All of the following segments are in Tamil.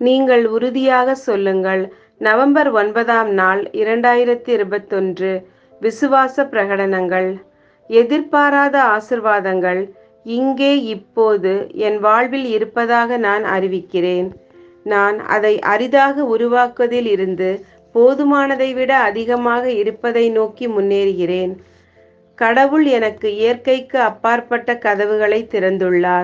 நீங்கள் உறுதியாக சொல்லுங்கள் நவம்பர் ஒன்பதாம் நாள் இரண்டாயிரத்தி இருபத்தொன்று விசுவாச பிரகடனங்கள் எதிர்பாராத ஆசிர்வாதங்கள் இங்கே இப்போது என் வாழ்வில் இருப்பதாக நான் அறிவிக்கிறேன் நான் அதை அரிதாக உருவாக்குவதில் இருந்து போதுமானதை விட அதிகமாக இருப்பதை நோக்கி முன்னேறுகிறேன் கடவுள் எனக்கு இயற்கைக்கு அப்பாற்பட்ட கதவுகளை திறந்துள்ளார்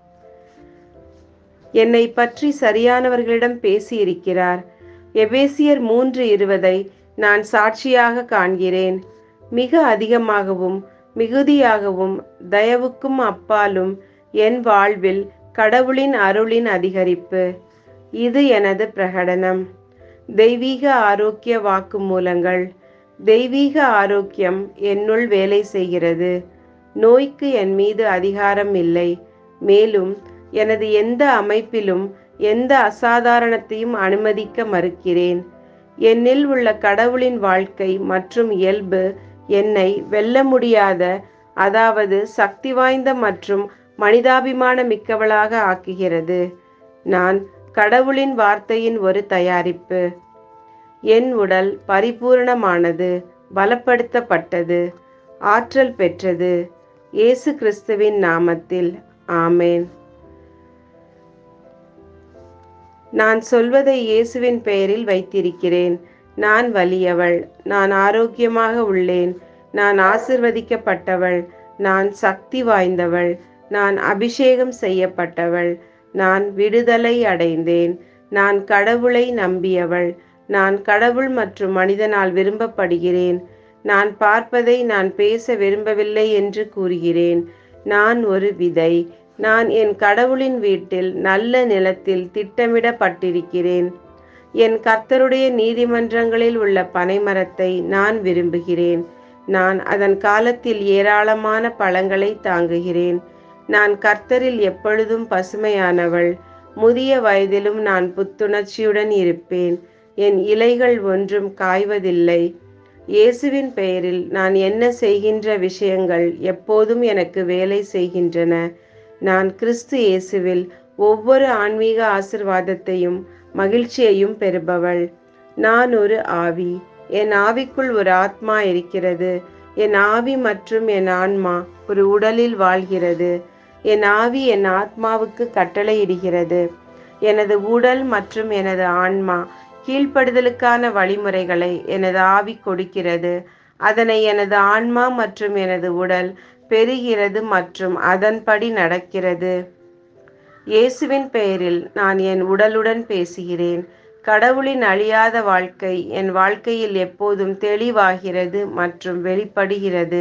என்னை பற்றி சரியானவர்களிடம் பேசியிருக்கிறார் எபேசியர் மூன்று இருவதை நான் சாட்சியாக காண்கிறேன் மிக அதிகமாகவும் மிகுதியாகவும் தயவுக்கும் அப்பாலும் என் வாழ்வில் கடவுளின் அருளின் அதிகரிப்பு இது எனது பிரகடனம் தெய்வீக ஆரோக்கிய வாக்குமூலங்கள் தெய்வீக ஆரோக்கியம் என்னுள் வேலை செய்கிறது நோய்க்கு என் மீது அதிகாரம் இல்லை மேலும் எனது எந்த அமைப்பிலும் எந்த அசாதாரணத்தையும் அனுமதிக்க மறுக்கிறேன் என்னில் உள்ள கடவுளின் வாழ்க்கை மற்றும் இயல்பு என்னை வெல்ல முடியாத அதாவது சக்தி வாய்ந்த மற்றும் மனிதாபிமான மிக்கவளாக ஆக்குகிறது நான் கடவுளின் வார்த்தையின் ஒரு தயாரிப்பு என் உடல் பரிபூரணமானது பலப்படுத்தப்பட்டது ஆற்றல் பெற்றது இயேசு கிறிஸ்துவின் நாமத்தில் ஆமேன் நான் சொல்வதை இயேசுவின் பெயரில் வைத்திருக்கிறேன் நான் வலியவள் நான் ஆரோக்கியமாக உள்ளேன் நான் ஆசிர்வதிக்கப்பட்டவள் நான் சக்தி வாய்ந்தவள் நான் அபிஷேகம் செய்யப்பட்டவள் நான் விடுதலை அடைந்தேன் நான் கடவுளை நம்பியவள் நான் கடவுள் மற்றும் மனிதனால் விரும்பப்படுகிறேன் நான் பார்ப்பதை நான் பேச விரும்பவில்லை என்று கூறுகிறேன் நான் ஒரு விதை நான் என் கடவுளின் வீட்டில் நல்ல நிலத்தில் திட்டமிடப்பட்டிருக்கிறேன் என் கர்த்தருடைய நீதிமன்றங்களில் உள்ள பனைமரத்தை நான் விரும்புகிறேன் நான் அதன் காலத்தில் ஏராளமான பழங்களை தாங்குகிறேன் நான் கர்த்தரில் எப்பொழுதும் பசுமையானவள் முதிய வயதிலும் நான் புத்துணர்ச்சியுடன் இருப்பேன் என் இலைகள் ஒன்றும் காய்வதில்லை இயேசுவின் பெயரில் நான் என்ன செய்கின்ற விஷயங்கள் எப்போதும் எனக்கு வேலை செய்கின்றன நான் கிறிஸ்து இயேசுவில் ஒவ்வொரு ஆன்மீக ஆசிர்வாதத்தையும் மகிழ்ச்சியையும் பெறுபவள் நான் ஒரு ஆவி என் ஆவிக்குள் ஒரு ஆத்மா இருக்கிறது என் ஆவி மற்றும் என் ஆன்மா ஒரு உடலில் வாழ்கிறது என் ஆவி என் ஆத்மாவுக்கு கட்டளையிடுகிறது எனது உடல் மற்றும் எனது ஆன்மா கீழ்ப்படுதலுக்கான வழிமுறைகளை எனது ஆவி கொடுக்கிறது அதனை எனது ஆன்மா மற்றும் எனது உடல் பெறுகிறது மற்றும் அதன்படி நடக்கிறது இயேசுவின் பெயரில் நான் என் உடலுடன் பேசுகிறேன் கடவுளின் அழியாத வாழ்க்கை என் வாழ்க்கையில் எப்போதும் தெளிவாகிறது மற்றும் வெளிப்படுகிறது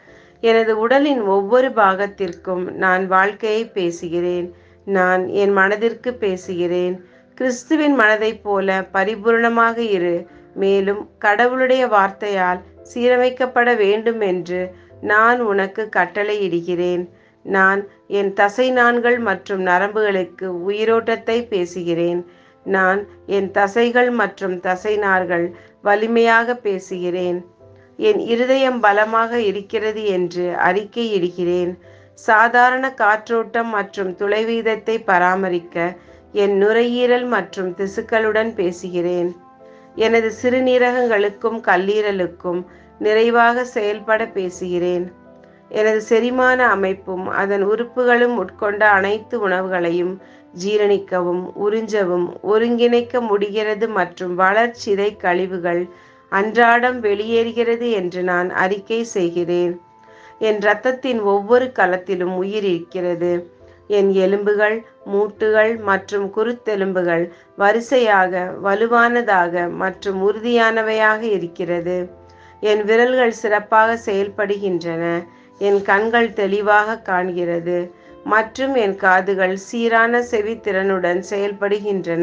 எனது உடலின் ஒவ்வொரு பாகத்திற்கும் நான் வாழ்க்கையை பேசுகிறேன் நான் என் மனதிற்கு பேசுகிறேன் கிறிஸ்துவின் மனதைப் போல பரிபூர்ணமாக இரு மேலும் கடவுளுடைய வார்த்தையால் சீரமைக்கப்பட வேண்டும் என்று நான் உனக்கு கட்டளையிடுகிறேன் நான் என் தசை நான்கள் மற்றும் நரம்புகளுக்கு உயிரோட்டத்தை பேசுகிறேன் நான் என் தசைகள் மற்றும் தசைநார்கள் வலிமையாக பேசுகிறேன் என் இருதயம் பலமாக இருக்கிறது என்று அறிக்கையிடுகிறேன் சாதாரண காற்றோட்டம் மற்றும் துளைவீதத்தை பராமரிக்க என் நுரையீரல் மற்றும் திசுக்களுடன் பேசுகிறேன் எனது சிறுநீரகங்களுக்கும் கல்லீரலுக்கும் நிறைவாக செயல்பட பேசுகிறேன் எனது செரிமான அமைப்பும் அதன் உறுப்புகளும் உட்கொண்ட அனைத்து உணவுகளையும் ஜீரணிக்கவும் உறிஞ்சவும் ஒருங்கிணைக்க முடிகிறது மற்றும் வளர்ச்சிதை கழிவுகள் அன்றாடம் வெளியேறுகிறது என்று நான் அறிக்கை செய்கிறேன் என் இரத்தத்தின் ஒவ்வொரு கலத்திலும் உயிர் இருக்கிறது என் எலும்புகள் மூட்டுகள் மற்றும் குருத்தெலும்புகள் வரிசையாக வலுவானதாக மற்றும் உறுதியானவையாக இருக்கிறது என் விரல்கள் சிறப்பாக செயல்படுகின்றன என் கண்கள் தெளிவாக காண்கிறது மற்றும் என் காதுகள் சீரான செவித்திறனுடன் செயல்படுகின்றன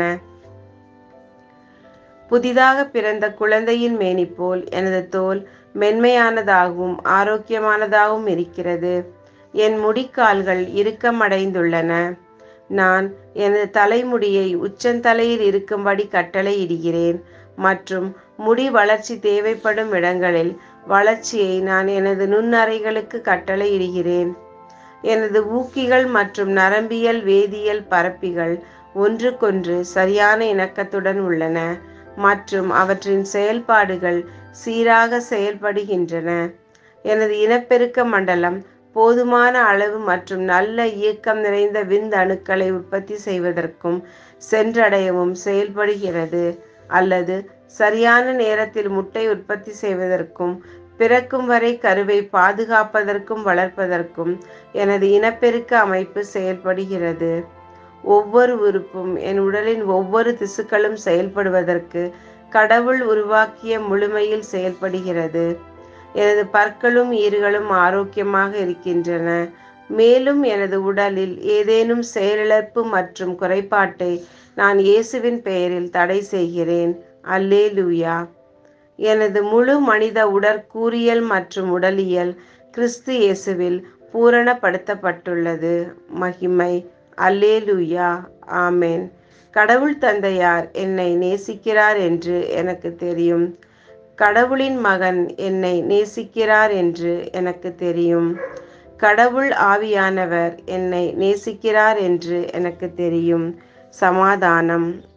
புதிதாக பிறந்த குழந்தையின் மேனி போல் எனது தோல் மென்மையானதாகவும் ஆரோக்கியமானதாகவும் இருக்கிறது என் முடிக்கால்கள் இறுக்கமடைந்துள்ளன நான் எனது தலைமுடியை உச்சந்தலையில் இருக்கும்படி கட்டளையிடுகிறேன் மற்றும் முடி வளர்ச்சி தேவைப்படும் இடங்களில் வளர்ச்சியை நான் எனது நுண்ணறைகளுக்கு கட்டளையிடுகிறேன் எனது ஊக்கிகள் மற்றும் நரம்பியல் வேதியியல் பரப்பிகள் ஒன்றுக்கொன்று சரியான இணக்கத்துடன் உள்ளன மற்றும் அவற்றின் செயல்பாடுகள் சீராக செயல்படுகின்றன எனது இனப்பெருக்க மண்டலம் போதுமான அளவு மற்றும் நல்ல இயக்கம் நிறைந்த விந்தணுக்களை உற்பத்தி செய்வதற்கும் சென்றடையவும் செயல்படுகிறது அல்லது சரியான நேரத்தில் முட்டை உற்பத்தி செய்வதற்கும் பிறக்கும் வரை கருவை பாதுகாப்பதற்கும் வளர்ப்பதற்கும் எனது இனப்பெருக்க அமைப்பு செயல்படுகிறது ஒவ்வொரு உறுப்பும் என் உடலின் ஒவ்வொரு திசுக்களும் செயல்படுவதற்கு கடவுள் உருவாக்கிய முழுமையில் செயல்படுகிறது எனது பற்களும் ஈறுகளும் ஆரோக்கியமாக இருக்கின்றன மேலும் எனது உடலில் ஏதேனும் செயலிழப்பு மற்றும் குறைபாட்டை நான் இயேசுவின் பெயரில் தடை செய்கிறேன் அல்லே லூயா எனது முழு மனித உடற்கூறியல் மற்றும் உடலியல் கிறிஸ்து இயேசுவில் பூரணப்படுத்தப்பட்டுள்ளது மகிமை அல்லேலூயா ஆமேன் கடவுள் தந்தையார் என்னை நேசிக்கிறார் என்று எனக்கு தெரியும் கடவுளின் மகன் என்னை நேசிக்கிறார் என்று எனக்கு தெரியும் கடவுள் ஆவியானவர் என்னை நேசிக்கிறார் என்று எனக்கு தெரியும் சமாதானம்